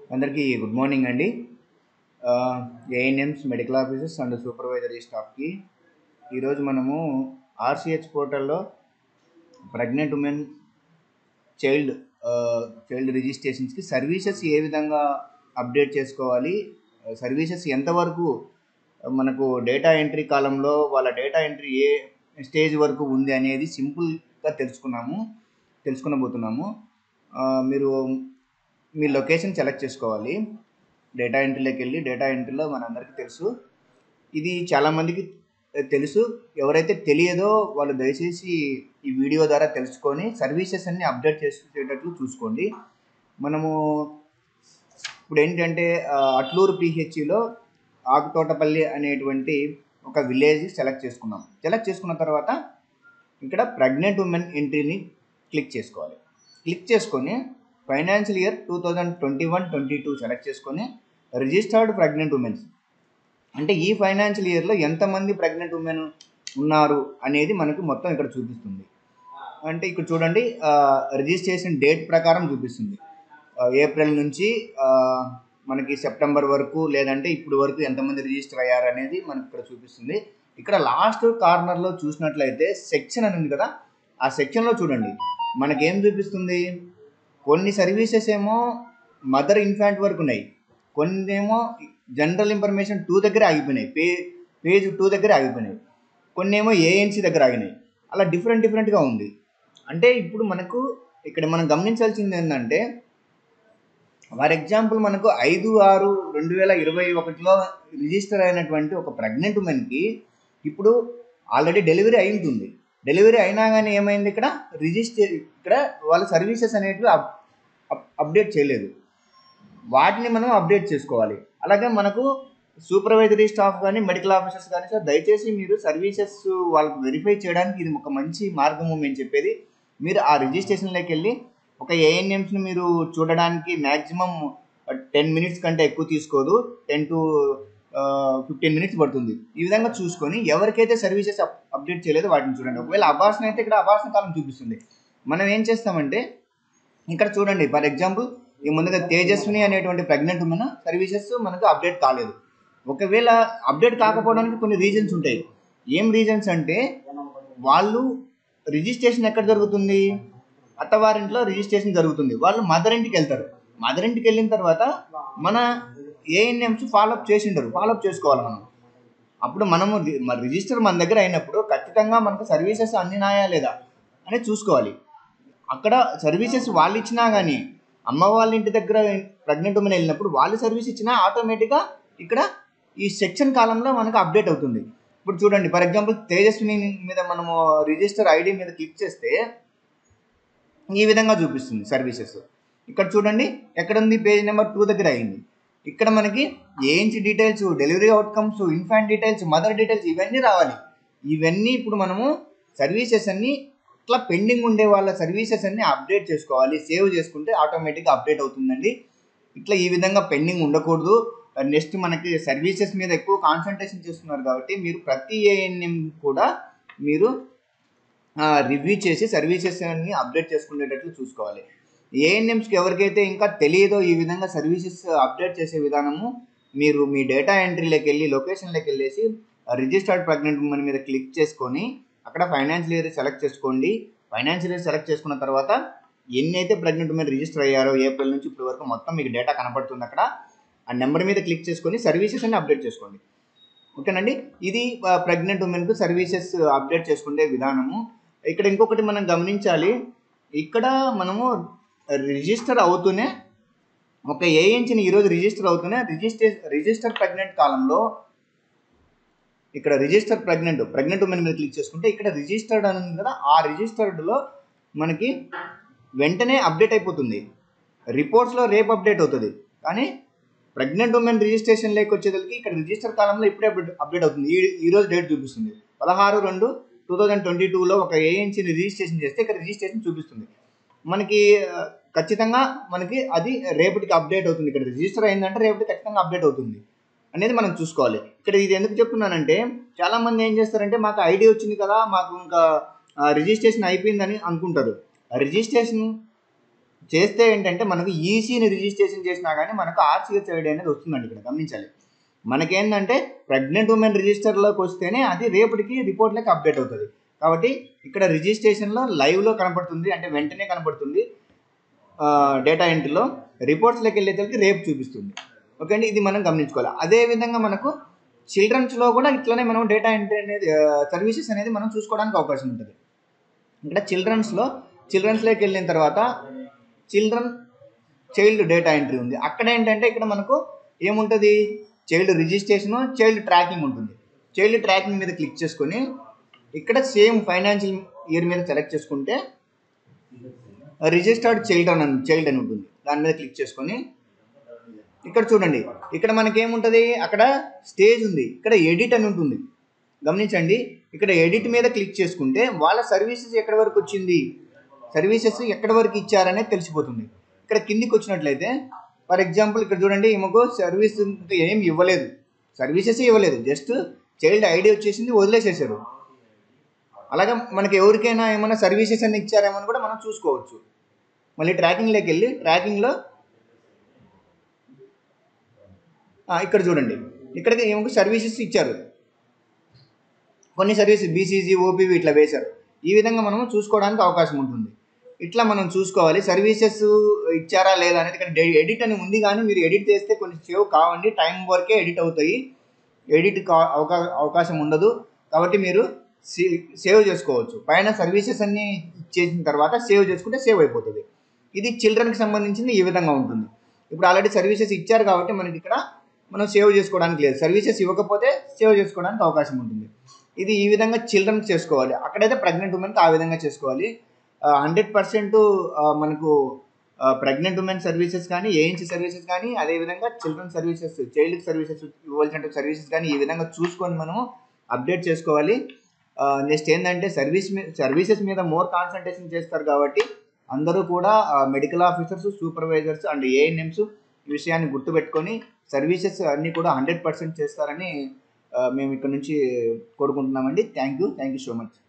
అందరికీ good morning అండి ANMs medical officers and supervisory స్టాఫ్కి ఈరోజు మనము ఆర్సిహెచ్ పోర్టల్లో ప్రెగ్నెంట్ ఉమెన్ చైల్డ్ చైల్డ్ రిజిస్ట్రేషన్స్కి సర్వీసెస్ ఏ విధంగా అప్డేట్ చేసుకోవాలి సర్వీసెస్ ఎంతవరకు మనకు డేటా ఎంట్రీ కాలంలో వాళ్ళ డేటా ఎంట్రీ ఏ స్టేజ్ వరకు ఉంది అనేది సింపుల్గా తెలుసుకున్నాము తెలుసుకునబోతున్నాము ఆ, మీరు మీ లొకేషన్ సెలెక్ట్ చేసుకోవాలి డేటా ఎంట్రీలోకి వెళ్ళి డేటా ఎంట్రీలో మనందరికీ తెలుసు ఇది చాలామందికి తెలుసు ఎవరైతే తెలియదో వాళ్ళు దయచేసి ఈ వీడియో ద్వారా తెలుసుకొని సర్వీసెస్ అన్ని అప్డేట్ చేసేటట్లు చూసుకోండి మనము ఇప్పుడు ఏంటంటే ఆ, అట్లూరు పిహెచ్సిలో ఆకుతోటపల్లి అనేటువంటి ఒక విలేజ్ సెలెక్ట్ చేసుకున్నాం సెలెక్ట్ చేసుకున్న తర్వాత ఇక్కడ ప్రెగ్నెంట్ ఉమెన్ ఎంట్రీని క్లిక్ చేసుకోవాలి క్లిక్ చేసుకొని financial year two thousand twenty one twenty two select చేసుకొని రిజిస్టర్డ్ ప్రెగ్నెంట్ ఉమెన్స్ అంటే ఈ ఫైనాన్షియల్ ఇయర్లో ఎంతమంది ప్రెగ్నెంట్ ఉమెన్ ఉన్నారు అనేది మనకు మొత్తం ఇక్కడ చూపిస్తుంది అంటే ఇక్కడ చూడండి రిజిస్ట్రేషన్ డేట్ ప్రకారం చూపిస్తుంది ఆ, ఏప్రిల్ నుంచి ఆ, మనకి సెప్టెంబర్ వరకు లేదంటే ఇప్పుడు వరకు ఎంతమంది రిజిస్టర్ అయ్యారు అనేది మనకి ఇక్కడ చూపిస్తుంది ఇక్కడ లాస్ట్ కార్నర్లో చూసినట్లయితే సెక్షన్ అని ఉంది కదా ఆ సెక్షన్లో చూడండి మనకేం చూపిస్తుంది కొన్ని సర్వీసెస్ ఏమో మదర్ ఇన్ఫాంట్ వరకు ఉన్నాయి కొన్ని ఏమో జనరల్ ఇన్ఫర్మేషన్ టూ దగ్గర ఆగిపోయినాయి పే పేజ్ టూ దగ్గర ఆగిపోయినాయి కొన్ని ఏమో ఏఎన్సీ దగ్గర ఆగినాయి అలా డిఫరెంట్ డిఫరెంట్గా ఉంది అంటే ఇప్పుడు మనకు ఇక్కడ మనం గమనించాల్సింది ఏంటంటే ఫర్ ఎగ్జాంపుల్ మనకు ఐదు ఆరు రెండు వేల ఇరవై ఒకటిలో రిజిస్టర్ అయినటువంటి ఒక ప్రెగ్నెంట్ ఉమెన్కి ఇప్పుడు ఆల్రెడీ డెలివరీ అయి ఉంటుంది డెలివరీ అయినా కానీ ఏమైంది ఇక్కడ రిజిస్టర్ ఇక్కడ వాళ్ళ సర్వీసెస్ అనేటివి అప్- అప్- అప్డేట్ చేయలేదు వాటిని మనం అప్డేట్ చేసుకోవాలి అలాగే మనకు సూపర్వైజరీ స్టాఫ్ కానీ మెడికల్ ఆఫీసర్స్ కానీ సార్ దయచేసి మీరు సర్వీసెస్ వాళ్ళకి వెరిఫై చేయడానికి ఇది ఒక మంచి మార్గము మేము చెప్పేది మీరు ఆ రిజిస్ట్రేషన్లోకి వెళ్ళి ఒక ఏఎన్ఎంస్ని మీరు చూడడానికి మ్యాక్సిమం టెన్ మినిట్స్ కంటే ఎక్కువ తీసుకోదు టెన్ టు ఫిఫ్టీన్ మినిట్స్ పడుతుంది ఈ విధంగా చూసుకొని ఎవరికైతే సర్వీసెస్ అప్ అప్డేట్ చేయలేదో వాటిని చూడండి ఒకవేళ అభాషణ అయితే ఇక్కడ అభాషణ కాలం చూపిస్తుంది మనం ఏం చేస్తామంటే ఇక్కడ చూడండి ఫర్ ఎగ్జాంపుల్ ఈ ముందుగా తేజస్విని అనేటువంటి ప్రెగ్నెంట్ ఉమెన్ సర్వీసెస్ మనకు అప్డేట్ కాలేదు ఒకవేళ అప్డేట్ కాకపోవడానికి కొన్ని రీజన్స్ ఉంటాయి ఏం రీజన్స్ అంటే వాళ్ళు రిజిస్ట్రేషన్ ఎక్కడ జరుగుతుంది అత్తవారింట్లో రిజిస్ట్రేషన్ జరుగుతుంది వాళ్ళు మదర్ ఇంటికి వెళ్తారు మదర్ ఇంటికి వెళ్ళిన తర్వాత మన ఏఎన్ఎంస్ ఫాలోఅప్ చేసి ఉంటారు ఫాలోఅప్ చేసుకోవాలి మనం అప్పుడు మనము రి- మన రిజిస్టర్ మన దగ్గర అయినప్పుడు ఖచ్చితంగా మనకు సర్వీసెస్ అందినాయా లేదా అనేది చూసుకోవాలి అక్కడ సర్వీసెస్ వాళ్ళు ఇచ్చినా కానీ అమ్మ వాళ్ళ ఇంటి దగ్గర ప్రెగ్నెంట్ ఉమెన్ వెళ్ళినప్పుడు వాళ్ళు సర్వీస్ ఇచ్చినా ఆటోమేటిక్గా ఇక్కడ ఈ సెక్షన్ కాలంలో మనకు అప్డేట్ అవుతుంది ఇప్పుడు చూడండి ఫర్ ఎగ్జాంపుల్ తేజస్విని మీద మనము రిజిస్టర్ ఐడి మీద క్లిక్ చేస్తే ఈ విధంగా చూపిస్తుంది సర్వీసెస్ ఇక్కడ చూడండి ఎక్కడ ఉంది పేజ్ నెంబర్ టూ దగ్గర అయింది ఇక్కడ మనకి ఏంచి details delivery outcomes infant details mother details ఇవన్నీ రావాలి ఇవన్నీ ఇప్పుడు మనము సర్వీసెస్ అన్ని ఇట్లా పెండింగ్ ఉండే వాళ్ళ సర్వీసెస్ అన్ని అప్డేట్ చేసుకోవాలి సేవ్ చేసుకుంటే ఆటోమేటిక్గా అప్డేట్ అవుతుందండి ఇట్లా ఈ విధంగా పెండింగ్ ఉండకూడదు నెక్స్ట్ మనకి సర్వీసెస్ మీద ఎక్కువ కాన్సన్ట్రేషన్ చేస్తున్నారు కాబట్టి మీరు ప్రతి ఏఎన్ఎం కూడా మీరు రివ్యూ చేసి సర్వీసెస్ అన్ని అప్డేట్ చేసుకునేటట్లు చూసుకోవాలి ఏఎన్ఎంస్కి ఎవరికైతే ఇంకా తెలియదో ఈ విధంగా సర్వీసెస్ అప్డేట్ చేసే విధానము మీరు మీ డేటా ఎంట్రీలోకి వెళ్ళి లొకేషన్లోకి వెళ్ళేసి రిజిస్టర్డ్ ప్రెగ్నెంట్ ఉమెన్ మీద క్లిక్ చేసుకొని అక్కడ ఫైనాన్షియల్ ఇయర్ సెలెక్ట్ చేసుకోండి ఫైనాన్షియల్ ఇయర్ సెలెక్ట్ చేసుకున్న తర్వాత ఎన్ని అయితే ప్రెగ్నెంట్ ఉమెన్ రిజిస్టర్ అయ్యారో ఏప్రిల్ నుంచి ఇప్పటి వరకు మొత్తం మీకు డేటా కనపడుతుంది అక్కడ ఆ నెంబర్ మీద క్లిక్ చేసుకొని సర్వీసెస్ అన్ని అప్డేట్ చేసుకోండి ఓకేనండి ఇది ప్రెగ్నెంట్ ఉమెన్కు సర్వీసెస్ అప్డేట్ చేసుకునే విధానము ఇక్కడ ఇంకొకటి మనం గమనించాలి ఇక్కడ మనము రిజిస్టర్ అవుతూనే ఒక ఏఎన్సీని ఈరోజు రిజిస్టర్ అవుతూనే రిజిస్టర్ రిజిస్టర్ ప్రెగ్నెంట్ కాలంలో ఇక్కడ రిజిస్టర్ ప్రెగ్నెంట్ ప్రెగ్నెంట్ ఉమెన్ మీద క్లిక్ చేసుకుంటే ఇక్కడ రిజిస్టర్డ్ అని ఉంది కదా ఆ రిజిస్టర్డ్లో మనకి వెంటనే అప్డేట్ అయిపోతుంది రిపోర్ట్స్లో రేపు అప్డేట్ అవుతుంది కానీ ప్రెగ్నెంట్ ఉమెన్ రిజిస్ట్రేషన్ లేక వచ్చేసరికి ఇక్కడ రిజిస్టర్ కాలంలో ఇప్పుడే అప్డేట్ అప్డేట్ అవుతుంది ఈ ఈ రోజు డేట్ చూపిస్తుంది పదహారు రెండు టూ థౌజండ్ ట్వంటీ టూలో ఒక ఏఎన్సీని రిజిస్ట్రేషన్ చేస్తే ఇక్కడ రిజిస్ట్రేషన్ చూపిస్తుంది మనకి ఆ, ఖచ్చితంగా మనకి అది రేపటికి అప్డేట్ అవుతుంది ఇక్కడ రిజిస్టర్ అయిందంటే రేపటికి ఖచ్చితంగా అప్డేట్ అవుతుంది అనేది మనం చూసుకోవాలి ఇక్కడ ఇది ఎందుకు చెప్తున్నానంటే చాలా మంది ఏం చేస్తారంటే మాకు ఐడి వచ్చింది కదా మాకు ఇంకా రిజిస్ట్రేషన్ అయిపోయిందని అనుకుంటారు రిజిస్ట్రేషన్ చేస్తే ఏంటంటే మనకు ఈసీని రిజిస్ట్రేషన్ చేసినా కానీ మనకు ఆర్సీహెచ్ ఐడి అనేది వస్తుందండి ఇక్కడ గమనించాలి మనకేంటంటే ప్రెగ్నెంట్ ఉమెన్ రిజిస్టర్లోకి వస్తేనే అది రేపటికి రిపోర్ట్లకి అప్డేట్ అవుతుంది కాబట్టి ఇక్కడ రిజిస్ట్రేషన్లో లైవ్లో కనపడుతుంది అంటే వెంటనే కనపడుతుంది డేటా ఎంట్రీలో రిపోర్ట్స్లోకి వెళ్ళేసరికి రేపు చూపిస్తుంది ఓకే అండి ఇది మనం గమనించుకోవాలి అదేవిధంగా మనకు చిల్డ్రన్స్లో కూడా ఇట్లనే మనం డేటా ఎంట్రీ అనేది సర్వీసెస్ అనేది మనం చూసుకోవడానికి అవకాశం ఉంటుంది ఇక్కడ చిల్డ్రన్స్లో చిల్డ్రన్స్లోకి వెళ్ళిన తర్వాత చిల్డ్రన్ చైల్డ్ డేటా ఎంట్రీ ఉంది అక్కడ ఏంటంటే ఇక్కడ మనకు ఏముంటుంది చైల్డ్ రిజిస్ట్రేషన్ చైల్డ్ ట్రాకింగ్ ఉంటుంది చైల్డ్ ట్రాకింగ్ మీద క్లిక్ చేసుకొని ఇక్కడ సేమ్ ఫైనాన్షియల్ ఇయర్ మీద సెలెక్ట్ చేసుకుంటే రిజిస్టర్డ్ చైల్డ్ అని చైల్డ్ అని ఉంటుంది దాని మీద క్లిక్ చేసుకొని ఇక్కడ చూడండి ఇక్కడ మనకి ఏముంటుంది అక్కడ స్టేజ్ ఉంది ఇక్కడ ఎడిట్ అని ఉంటుంది గమనించండి ఇక్కడ ఎడిట్ మీద క్లిక్ చేసుకుంటే వాళ్ళ సర్వీసెస్ ఎక్కడి వరకు వచ్చింది సర్వీసెస్ ఎక్కడి వరకు ఇచ్చారనేది తెలిసిపోతుంది ఇక్కడ కిందికి వచ్చినట్లయితే ఫర్ ఎగ్జాంపుల్ ఇక్కడ చూడండి ఈమెకు సర్వీస్ ఏం ఇవ్వలేదు సర్వీసెస్ ఇవ్వలేదు జస్ట్ చైల్డ్ ఐడి వచ్చేసింది వదిలేసేసారు అలాగే మనకి ఎవరికైనా ఏమైనా సర్వీసెస్ అన్ని ఇచ్చారేమో అని కూడా మనం చూసుకోవచ్చు మళ్ళీ ట్రాకింగ్లోకి వెళ్ళి ట్రాకింగ్లో ఇక్కడ చూడండి ఇక్కడికి ఏమో సర్వీసెస్ ఇచ్చారు కొన్ని సర్వీసెస్ బీసీజీ ఓపీవి ఇట్లా వేశారు ఈ విధంగా మనం చూసుకోవడానికి అవకాశం ఉంటుంది ఇట్లా మనం చూసుకోవాలి సర్వీసెస్ ఇచ్చారా లేదా అనేది ఇక్కడ ఎడిట్ అని ఉంది కానీ మీరు ఎడిట్ చేస్తే కొన్ని సేవ్ కావండి టైం వరకే ఎడిట్ అవుతాయి ఎడిట్ కా అవకా అవకాశం ఉండదు కాబట్టి మీరు సేవ్ చేసుకోవచ్చు పైన సర్వీసెస్ అన్నీ చేసిన తర్వాత సేవ్ చేసుకుంటే సేవ్ అయిపోతుంది ఇది చిల్డ్రన్కి సంబంధించింది ఈ విధంగా ఉంటుంది ఇప్పుడు ఆల్రెడీ సర్వీసెస్ ఇచ్చారు కాబట్టి మనకి ఇక్కడ మనం సేవ్ చేసుకోవడానికి లేదు సర్వీసెస్ ఇవ్వకపోతే సేవ్ చేసుకోవడానికి అవకాశం ఉంటుంది ఇది ఈ విధంగా చిల్డ్రన్కి చేసుకోవాలి అక్కడైతే ప్రెగ్నెంట్ ఉమెన్కి ఆ విధంగా చేసుకోవాలి హండ్రెడ్ పర్సెంట్ మనకు ప్రెగ్నెంట్ ఉమెన్ సర్వీసెస్ కానీ ఏఎన్సీ సర్వీసెస్ కానీ అదేవిధంగా చిల్డ్రన్ సర్వీసెస్ చైల్డ్ సర్వీసెస్ ఇవ్వాల్సిన సర్వీసెస్ కానీ ఈ విధంగా చూసుకొని మనము అప్డేట్ చేసుకోవాలి నెక్స్ట్ ఏంటంటే సర్వీస్ మీ సర్వీసెస్ మీద మోర్ కాన్సన్ట్రేషన్ చేస్తారు కాబట్టి అందరూ కూడా medical officers supervisors and ANMs ఈ విషయాన్ని గుర్తుపెట్టుకొని సర్వీసెస్ అన్నీ కూడా హండ్రెడ్ పర్సెంట్ చేస్తారని మేము ఇక్కడ నుంచి కోరుకుంటున్నామండి thank you thank you so much